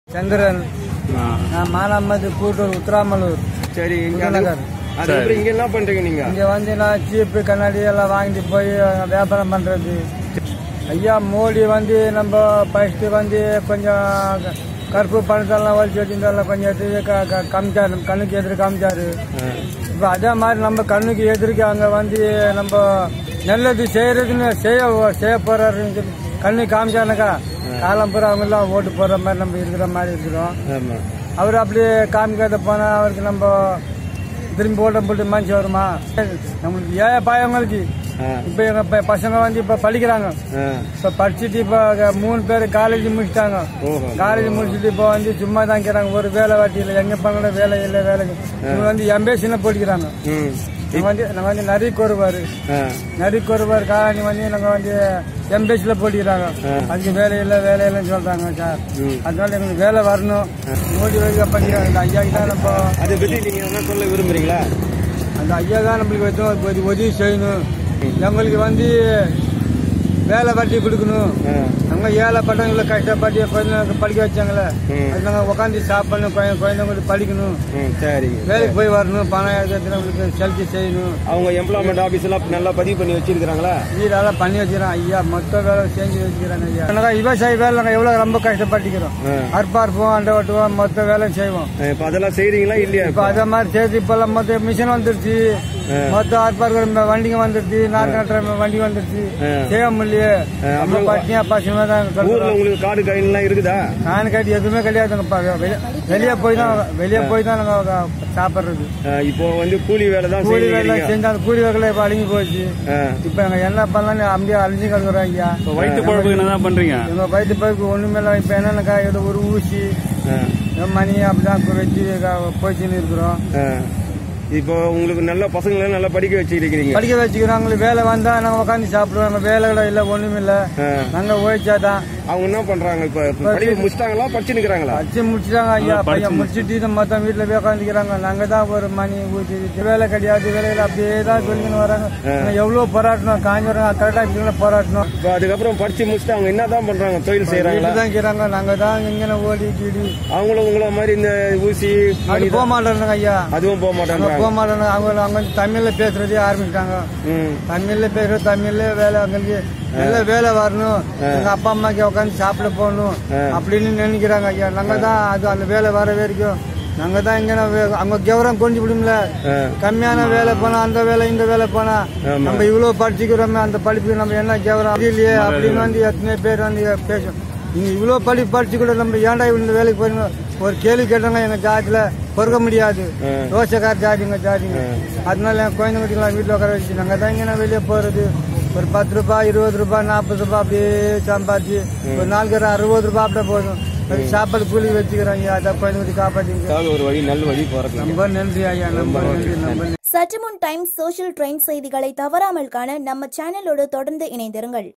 சந்திரன் ஆ. நான் மானாமது கூட்டூர் உத்தராமலூர் சரி இங்க விருதுநகர். அதுக்கப்புறம் இங்க என்ன பண்றீங்க நீங்க இங்க வந்து நான் சீப்பு கண்ணாடி எல்லாம் வாங்கிட்டு போய் வியாபாரம் பண்றது ஐயா மோடி வந்து நம்ம ஃபர்ஸ்ட் வந்து கொஞ்சம் க- கருப்பு பணத்தெல்லாம் வலிச்சு வச்சிருந்தாலும் கொஞ்சம் எடுத்து க- க- காமிச்சாரு நம்ம கண்ணுக்கு எதிர்க்க காமிச்சாரு இப்போ அதே மாதிரி நம்ம கண்ணுக்கு எதிர்க்க அங்கே வந்து நம்ம நல்லது செய்யறதுன்னு செய்ய செய்ய போறாருன்னு சொல்லி கண்ணுக்கு காமிச்சானுக்கா காலம் பூரா அவங்க எல்லாம் ஓட்டு போடுற மாதிரி நம்ம இருக்கிற மாதிரி இருக்கிறோம் ஆமா அவர் அப்படியே காமிக்காத போனா அவருக்கு நம்ம திரும்பி ஓட்டம் போட்டு மனுச்சு வருமா நம்மளுக்கு ஏன் பயங்களுக்கு ஆ. இப்ப எங்க ப- பசங்க வந்து இப்ப படிக்கிறாங்க ஆ. இப்ப படிச்சுட்டு இப்ப க- மூணு பேர் காலேஜ் முடிச்சிட்டாங்க ஓஹோ காலேஜ் முடிச்சுட்டு இப்ப வந்து சும்மா தான் இருக்கிறாங்க ஒரு வேலை வாட்டி இல்லை எங்க பங்கள வேலை இல்லை வேலைக்கு இவங்க வந்து எம்பேசில போட்டிக்கிறாங்க ம் நாங்க வந்து நாங்க வந்து நரி கோருவாரு ஆ. நரி கோருவார் காலனி வந்து நாங்க வந்து எம்பேசில போட்டிக்கிறாங்க அதுக்கு வேலை இல்லை வேலை இல்லைன்னு சொல்றாங்க சார் ம். அதனால எங்களுக்கு வேலை வரணும் மோடி வரைக்கும் பண்ணிக்கிறாங்க இந்த ஐயா தான் நம்ம அதை பத்தி நீங்க என்ன சொல்ல விரும்புறீங்களா அந்த ஐயா தான் நம்மளுக்கு வந்து ஒரு உதவி செய்யணும் எங்களுக்கு வந்து வேலை வட்டி கொடுக்கணும் ஆ. நாங்க ஏழைப்பட்டவங்களை கஷ்டப்பட்டு குழந்தைங்களுக்கு படிக்க வச்சாங்களே ம். அது நாங்க உட்காந்து சாப்பிடணும் குழந்தை குழந்தைங்களுக்கு படிக்கணும் ம் சரிங்க வேலைக்கு போய் வரணும் பணம் எடுக்கிறவங்களுக்கு செலுத்தி செய்யணும் அவங்க எம்ப்ளாய்மெண்ட் ஆபீஸ் எல்லாம் நல்லா பதிவு பண்ணி வச்சிருக்காங்களா வீடெல்லாம் பண்ணி வச்சுக்கிறோம் ஐயா மொத்த வேலை செஞ்சு வச்சுக்கிறாங்க ஐயா நாங்க விவசாய வேலை நாங்க எவ்வளவு ரொம்ப கஷ்டப்பட்டுக்கிறோம் ஆ. அற்பார்ப்போம் அண்டை ஓட்டுவோம் மொத்த வேலையும் செய்வோம் ஆ, இப்ப அதெல்லாம் செய்றீங்களா இல்லையா இப்ப அத மாதிரி சேர்த்து இப்ப எல்லாம் மொத்த மிஷின் வந்துருச்சு மொத்த ஆர்ப்பார்க்கிற வண்டிங்க வந்துருச்சு நார் கட்டுற வண்டி வந்துருச்சு ஆ. செய்ய முடியலையே நம்ம பட்டினியா பசுமா தான் ஊர்ல கட்டுறோம். உங்களுக்கு காடு கைன் எல்லாம் இருக்குதா நான் கட்டி எதுவுமே கிடையாதுங்கப்பா வெளி- வெளியே போய் தான் வெளியே போய் தான் நாங்க சாப்பிடுறது ஆ, இப்போ வந்து கூலி வேலை தான் கூலி வேலை செய்றீங்க செஞ்சா அந்த கூலி வேலை இப்ப அழிஞ்சு போச்சு ஆ. இப்ப நாங்க என்ன பண்ணலாம் அப்படியே அழிஞ்சு கிடக்குறோம் ஐயா இப்போ வயிற்று குழம்புக்கு என்னதான் பண்றீங்க எங்க வயிற்று பைக்கு ஒண்ணுமே இல்லை இப்ப என்னென்னக்கா ஏதோ ஒரு ஊசி ஆ. மணி அப்படிதான் வச்சு போச்சுன்னு இருக்கிறோம் ஆ. இப்போ உங்களுக்கு நல்ல பசங்களை நல்லா படிக்க வச்சிருக்கிறீங்க படிக்க வச்சுக்கிறோம் வேலை வந்தா நாங்க உட்காந்து சாப்பிடுவோம் வேலை கூட இல்ல ஒண்ணும் இல்ல ஆ. நாங்க ஓய்ச்சாதான் அவங்க என்ன பண்றாங்க இப்ப படிப்பு முடிச்சிட்டாங்களா படிச்சு நிக்கிறாங்களா படிச்சு முடிச்சிட்டாங்க ஐயா பையன் முடிச்சுட்டு இது மொத்தம் வீட்டுல போய் உட்காந்துக்கிறாங்க நாங்க தான் ஒரு மணி ஊத்தி ஊத்தி வேலை கிடையாது வேலையில அப்படியே தான் சொல்லின்னு வராங்க நாங்க எவ்வளவு போராட்டணும் காஞ்சிரம் கரெக்டா இப்படி போராட்டணும் இப்போ அதுக்கப்புறம் படிச்சு முடிச்சுட்டு அவங்க என்னதான் பண்றாங்க தொழில் செய்யறாங்களா வீட்டுல தான் இருக்கிறாங்க நாங்க தான் இங்க ஓடி கீடி அவங்களும் உங்கள மாதிரி இந்த ஊசி அப்படி போக மாட்டேறாங்க ஐயா அதுவும் போக அங்க மாட்டாங்க போக மாட்டேறாங்க அவங்க அவங்க வந்து தமிழ்ல பேசுறதே ஆரம்பிச்சிட்டாங்க ம் தமிழ்ல பேசுற தமிழ்ல வேலை அங்களுக்கு நல்ல வேலை வரணும் எங்க அப்பா அம்மாக்கு உட்காந்து சாப்பிட போகணும் அப்படின்னு நினைக்கிறாங்க ஐயா நாங்க தான் அது அந்த வேலை வர வரைக்கும் நாங்க தான் இங்க அங்க கௌரவம் கொஞ்சம் விடும்ல கம்மியான வேலை போனா அந்த வேலை இந்த வேலை போனா நம்ம இவ்வளவு படிச்சுக்கிறோமே அந்த படிப்புக்கு நம்ம என்ன கௌரவம் இல்லையே அப்படின்னு வந்து எத்தனை பேர் வந்து பேசும் நீங்க இவ்வளவு படி படிச்சு கூட நம்ம ஏன்டா இந்த வேலைக்கு போயிருங்க ஒரு கேள்வி கேட்டாங்க எங்க ஜாதியில பொறுக்க முடியாது ரோசக்கார ஜாதிங்க ஜாதிங்க அதனால என் குழந்தைங்க வீட்டுல உட்கார வச்சு நாங்க தான் இங்க வெளியே போறது ஒரு பத்து ரூபாய் இருபது ரூபாய் நாற்பது ரூபாய் அப்படியே சம்பாதிச்சு ஒரு நாளுக்கு ஒரு அறுபது ரூபாய் அப்படியே போதும் அது சாப்பாடு கூலி வச்சுக்கிறாங்க அதை குழந்தைங்க காப்பாத்திங்க ஏதாவது ஒரு வழி நல்ல வழி போறதுக்கு ரொம்ப நன்றி ஐயா ரொம்ப நன்றி ரொம்ப நன்றி சற்றுமுன் டைம்ஸ் சோஷியல் ட்ரெண்ட் செய்திகளை தவறாமல் காண நம்ம சேனலோடு தொடர்ந்து இணைந்திருங்கள்